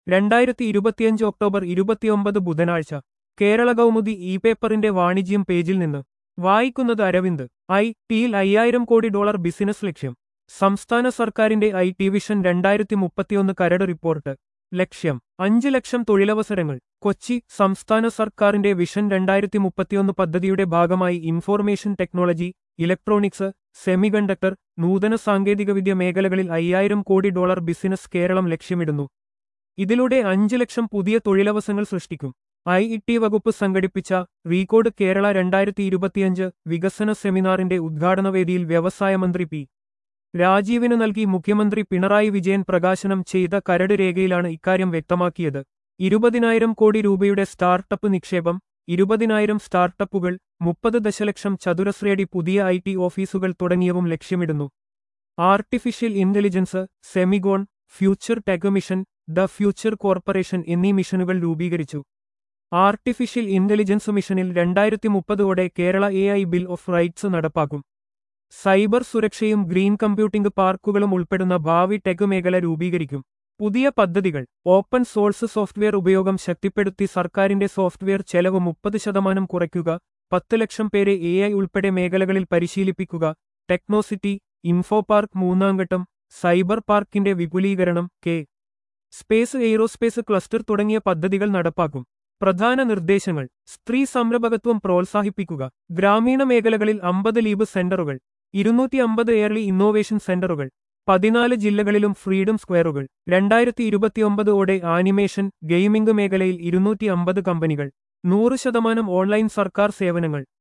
രണ്ടായിരത്തി ഇരുപത്തിയഞ്ച് ഒക്ടോബർ ഇരുപത്തിയൊമ്പത് ബുധനാഴ്ച കേരള കൗമുദി ഇ പേപ്പറിന്റെ വാണിജ്യം പേജിൽ നിന്ന് വായിക്കുന്നത് അരവിന്ദ് ഐ ടിയിൽ അയ്യായിരം കോടി ഡോളർ ബിസിനസ് ലക്ഷ്യം സംസ്ഥാന സർക്കാരിന്റെ ഐ ടി വിഷൻ രണ്ടായിരത്തി മുപ്പത്തിയൊന്ന് കരട് റിപ്പോർട്ട് ലക്ഷ്യം അഞ്ച് ലക്ഷം തൊഴിലവസരങ്ങൾ കൊച്ചി സംസ്ഥാന സർക്കാരിന്റെ വിഷൻ രണ്ടായിരത്തി മുപ്പത്തിയൊന്ന് പദ്ധതിയുടെ ഭാഗമായി ഇൻഫോർമേഷൻ ടെക്നോളജി ഇലക്ട്രോണിക്സ് സെമികണ്ടക്ടർ നൂതന സാങ്കേതികവിദ്യ മേഖലകളിൽ അയ്യായിരം കോടി ഡോളർ ബിസിനസ് കേരളം ലക്ഷ്യമിടുന്നു ഇതിലൂടെ അഞ്ച് ലക്ഷം പുതിയ തൊഴിലവസരങ്ങൾ സൃഷ്ടിക്കും ഐ ഇ ടി വകുപ്പ് സംഘടിപ്പിച്ച റീകോഡ് കേരള രണ്ടായിരത്തി ഇരുപത്തിയഞ്ച് വികസന സെമിനാറിന്റെ ഉദ്ഘാടന വേദിയിൽ വ്യവസായ മന്ത്രി പി രാജീവിന് നൽകി മുഖ്യമന്ത്രി പിണറായി വിജയൻ പ്രകാശനം ചെയ്ത കരട് രേഖയിലാണ് ഇക്കാര്യം വ്യക്തമാക്കിയത് ഇരുപതിനായിരം കോടി രൂപയുടെ സ്റ്റാർട്ടപ്പ് നിക്ഷേപം ഇരുപതിനായിരം സ്റ്റാർട്ടപ്പുകൾ മുപ്പത് ദശലക്ഷം ചതുരശ്രയടി പുതിയ ഐ ടി ഓഫീസുകൾ തുടങ്ങിയവും ലക്ഷ്യമിടുന്നു artificial intelligence semicon future tech mission the future corporation എന്നീ മിഷനുകൾ രൂപീകരിച്ചു ആർട്ടിഫിഷ്യൽ ഇന്റലിജൻസ് മിഷനിൽ രണ്ടായിരത്തി മുപ്പതോടെ Kerala A I bill of rights നടപ്പാക്കും സൈബർ സുരക്ഷയും ഗ്രീൻ കമ്പ്യൂട്ടിംഗ് പാർക്കുകളും ഉൾപ്പെടുന്ന ഭാവി ടെക് മേഖല രൂപീകരിക്കും പുതിയ പദ്ധതികൾ ഓപ്പൺ സോഴ്സ് സോഫ്റ്റ്വെയർ ഉപയോഗം ശക്തിപ്പെടുത്തി സർക്കാരിന്റെ സോഫ്റ്റ്വെയർ ചെലവ് മുപ്പത് ശതമാനം കുറയ്ക്കുക പത്ത് ലക്ഷം പേരെ എ ഐ ഉൾപ്പെടെ മേഖലകളിൽ പരിശീലിപ്പിക്കുക ടെക്നോസിറ്റി ഇൻഫോ പാർക്ക് മൂന്നാംഘട്ടം സൈബർ പാർക്കിന്റെ വിപുലീകരണം കെ സ്പേസ് എയ്റോസ്പേസ് ക്ലസ്റ്റർ തുടങ്ങിയ പദ്ധതികൾ നടപ്പാക്കും പ്രധാന നിർദ്ദേശങ്ങൾ സ്ത്രീ സംരംഭകത്വം പ്രോത്സാഹിപ്പിക്കുക ഗ്രാമീണ മേഖലകളിൽ അമ്പത് ലീബ് സെന്ററുകൾ ഇരുന്നൂറ്റി അമ്പത് എയർലി ഇന്നോവേഷൻ സെന്ററുകൾ പതിനാല് ജില്ലകളിലും ഫ്രീഡം സ്ക്വയറുകൾ രണ്ടായിരത്തി ഇരുപത്തിയൊമ്പതോടെ ആനിമേഷൻ ഗെയിമിംഗ് മേഖലയിൽ ഇരുന്നൂറ്റി അമ്പത് കമ്പനികൾ നൂറ് ശതമാനം ഓൺലൈൻ സർക്കാർ സേവനങ്ങൾ